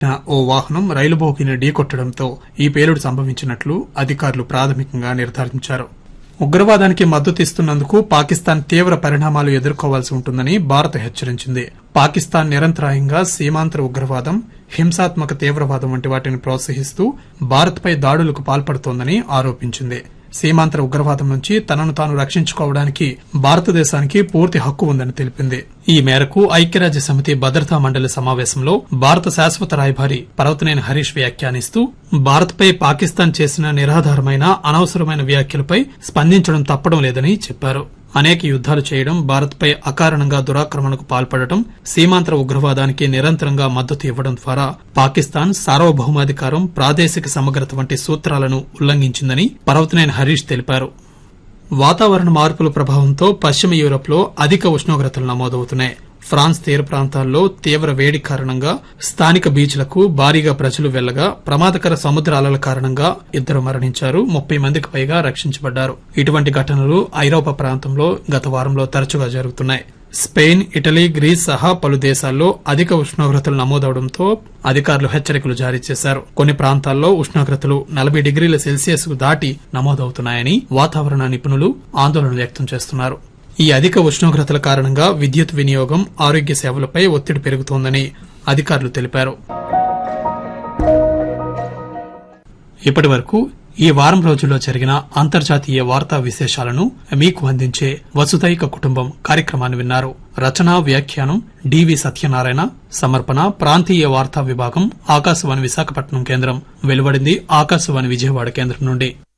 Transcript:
ఓ వాహనం రైలు బోగిని ఢీకొట్టడంతో ఈ పేలుడు సంభవించినట్లు అధికారులు ప్రాథమికంగా నిర్ధారించారు ఉగ్రవాదానికి మద్దతిస్తున్నందుకు పాకిస్తాన్ తీవ్ర పరిణామాలు ఎదుర్కోవాల్సి ఉంటుందని భారత్ హెచ్చరించింది పాకిస్తాన్ నిరంతరాయంగా సీమాంతర ఉగ్రవాదం హింసాత్మక తీవ్రవాదం వంటి వాటిని ప్రోత్సహిస్తూ భారత్పై దాడులకు పాల్పడుతోందని ఆరోపించింది సీమాంతర ఉగ్రవాదం నుంచి తనను తాను రక్షించుకోవడానికి భారతదేశానికి పూర్తి హక్కు ఉందని తెలిపింది ఈ మేరకు ఐక్యరాజ్య సమితి భద్రతా మండలి సమావేశంలో భారత శాశ్వత రాయబారి పర్వతనేని హరీష్ వ్యాఖ్యానిస్తూ భారత్పై పాకిస్తాన్ చేసిన నిరాధారమైన అనవసరమైన వ్యాఖ్యలపై స్పందించడం తప్పడం లేదని చెప్పారు అనేక యుద్దాలు చేయడం భారత్పై అకారణంగా దురాక్రమణకు పాల్పడటం సీమాంతర ఉగ్రవాదానికి నిరంతరంగా మద్దతు ఇవ్వడం ద్వారా పాకిస్తాన్ సార్వభౌమాధికారం ప్రాదేశిక సమగ్రత వంటి సూత్రాలను ఉల్లంఘించిందని పర్వతనేని హరీష్ తెలిపారు వాతావరణ మార్పుల ప్రభావంతో పశ్చిమ యూరప్ లో అధిక ఉష్ణోగ్రతలు నమోదవుతున్నాయి ఫ్రాన్స్ తీర ప్రాంతాల్లో తీవ్ర వేడి కారణంగా స్థానిక బీచ్లకు భారీగా ప్రజలు వెళ్లగా ప్రమాదకర సముద్ర అలల కారణంగా ఇద్దరు మరణించారు ముప్పై మందికి పైగా రక్షించబడ్డారు ఇటువంటి ఘటనలు ఐరోపా ప్రాంతంలో గత వారంలో తరచుగా జరుగుతున్నాయి స్పెయిన్ ఇటలీ గ్రీస్ సహా పలు దేశాల్లో అధిక ఉష్ణోగ్రతలు నమోదవడంతో అధికారులు హెచ్చరికలు జారీ చేశారు కొన్ని ప్రాంతాల్లో ఉష్ణోగ్రతలు నలభై డిగ్రీల సెల్సియస్ కు దాటి నమోదవుతున్నాయని వాతావరణ నిపుణులు ఆందోళన వ్యక్తం చేస్తున్నారు ఈ అధిక ఉష్ణోగ్రతల కారణంగా విద్యుత్ వినియోగం ఆరోగ్య సేవలపై ఒత్తిడి పెరుగుతోందని అధికారులు తెలిపారు ఇప్పటి వరకు ఈ వారం రోజుల్లో జరిగిన అంతర్జాతీయ వార్తా విశేషాలను మీకు అందించే వసుదైక కుటుంబం కార్యక్రమాన్ని విన్నారు రచనా వ్యాఖ్యానం డివి సత్యనారాయణ సమర్పణ ప్రాంతీయ వార్తా విభాగం ఆకాశవాణి విశాఖపట్నం కేంద్రం వెలువడింది ఆకాశవాణి విజయవాడ కేంద్రం నుండి